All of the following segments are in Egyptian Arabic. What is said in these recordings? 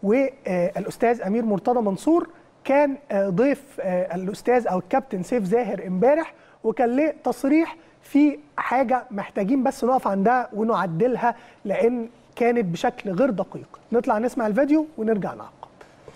والاستاذ امير مرتضى منصور كان آه، ضيف آه، الاستاذ او الكابتن سيف زاهر امبارح وكان له تصريح في حاجه محتاجين بس نقف عندها ونعدلها لان كانت بشكل غير دقيق نطلع نسمع الفيديو ونرجع نعقب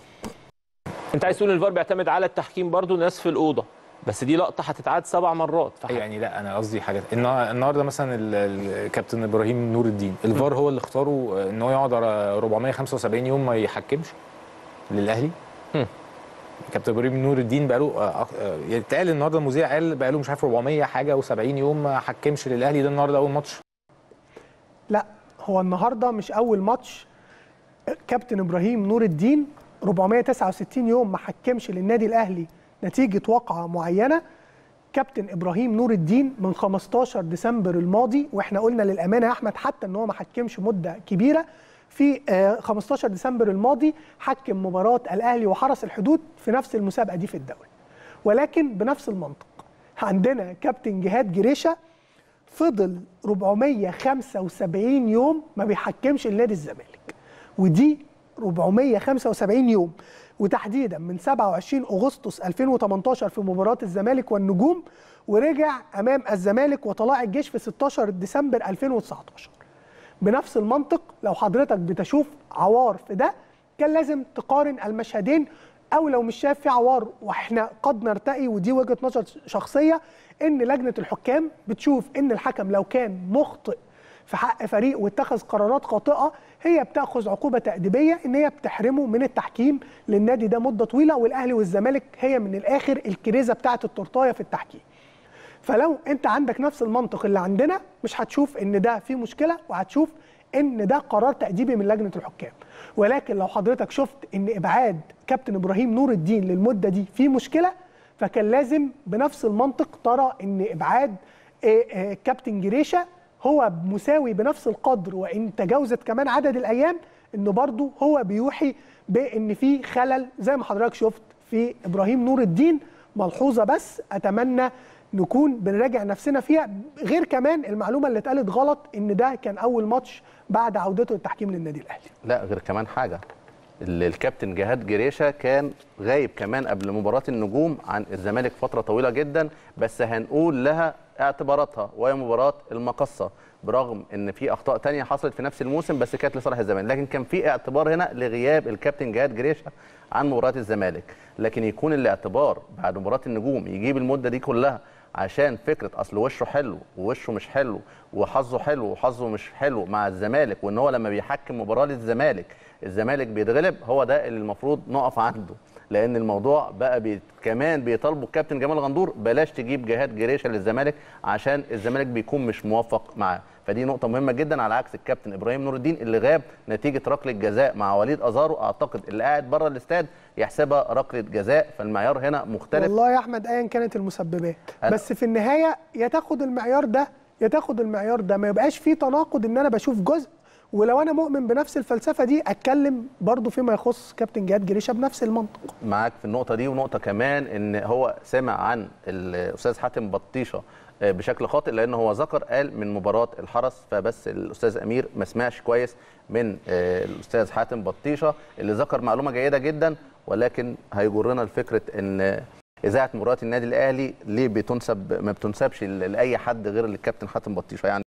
انت عايز تقول الفار بيعتمد على التحكيم برضو ناس في الاوضه بس دي لقطه هتتعاد سبع مرات فح- يعني لا انا قصدي حاجه النا- النهارده مثلا ال- ال- الكابتن ابراهيم نور الدين الفار هو اللي اختاره ان هو يقعد على 475 يوم ما يحكمش للاهلي هم. كابتن ابراهيم نور الدين بقى له يتقال النهارده المذيع قال بقى له مش عارف 400 حاجه و70 يوم ما حكمش للاهلي ده النهارده اول ماتش لا هو النهارده مش اول ماتش كابتن ابراهيم نور الدين 469 يوم ما حكمش للنادي الاهلي نتيجه واقعه معينه كابتن ابراهيم نور الدين من 15 ديسمبر الماضي واحنا قلنا للامانه يا احمد حتى ان هو ما حكمش مده كبيره في آه، 15 ديسمبر الماضي حكم مباراه الاهلي وحرس الحدود في نفس المسابقه دي في الدوري ولكن بنفس المنطق عندنا كابتن جهاد جريشه فضل 475 يوم ما بيحكمش لنادي الزمالك ودي 475 يوم وتحديدا من 27 اغسطس 2018 في مباراه الزمالك والنجوم ورجع امام الزمالك وطلائع الجيش في 16 ديسمبر 2019 بنفس المنطق لو حضرتك بتشوف عوار في ده كان لازم تقارن المشهدين او لو مش شايف في عوار واحنا قد نرتقي ودي وجهه نظر شخصيه ان لجنه الحكام بتشوف ان الحكم لو كان مخطئ في حق فريق واتخذ قرارات خاطئه هي بتاخذ عقوبه تاديبيه ان هي بتحرمه من التحكيم للنادي ده مده طويله والاهلي والزمالك هي من الاخر الكريزه بتاعه التورتايه في التحكيم فلو انت عندك نفس المنطق اللي عندنا مش هتشوف ان ده فيه مشكله وهتشوف ان ده قرار تاديبي من لجنه الحكام ولكن لو حضرتك شفت ان ابعاد كابتن ابراهيم نور الدين للمده دي فيه مشكله فكان لازم بنفس المنطق ترى ان ابعاد آه، آه، كابتن جريشه هو مساوي بنفس القدر وان تجاوزت كمان عدد الايام انه برضه هو بيوحي بان في خلل زي ما حضرتك شفت في ابراهيم نور الدين ملحوظه بس اتمنى نكون بنراجع نفسنا فيها غير كمان المعلومه اللي اتقالت غلط ان ده كان اول ماتش بعد عودته للتحكيم للنادي الاهلي لا غير كمان حاجه ال- الكابتن جهاد جريشه كان غايب كمان قبل مباراه النجوم عن الزمالك فتره طويله جدا بس هنقول لها اعتباراتها وهي مباراه المقصه برغم ان في اخطاء تانية حصلت في نفس الموسم بس كانت لصالح الزمالك لكن كان في اعتبار هنا لغياب الكابتن جهاد جريشه عن مباراه الزمالك لكن يكون الاعتبار بعد مباراه النجوم يجيب المده دي كلها عشان فكره اصل وشه حلو ووشه مش حلو وحظه حلو وحظه مش حلو مع الزمالك وان هو لما بيحكم مباراه للزمالك الزمالك بيتغلب هو ده اللي المفروض نقف عنده لان الموضوع بقى بي كمان بيطالبوا الكابتن جمال غندور بلاش تجيب جهاد جريشه للزمالك عشان الزمالك بيكون مش موفق معاه فدي نقطه مهمه جدا على عكس الكابتن ابراهيم نور الدين اللي غاب نتيجه ركله جزاء مع وليد ازارو اعتقد اللي قاعد بره الاستاد يحسبها ركله جزاء فالمعيار هنا مختلف والله يا احمد ايا كانت المسببات أنا- بس في النهايه يا تاخد المعيار ده يا تاخد المعيار ده ما يبقاش فيه تناقض ان انا بشوف جزء ولو انا مؤمن بنفس الفلسفه دي اتكلم برضو فيما يخص كابتن جهاد جريشه بنفس المنطق معاك في النقطه دي ونقطه كمان ان هو سمع عن الاستاذ حاتم بطيشه آه، بشكل خاطئ لان هو ذكر قال من مباراه الحرس فبس الاستاذ امير ما سمعش كويس من آه، الاستاذ حاتم بطيشه اللي ذكر معلومه جيده جدا ولكن هيجرنا لفكره ان اذاعه مباراه النادي الاهلي ليه بتنسب ما بتنسبش لاي حد غير الكابتن حاتم بطيشه يعني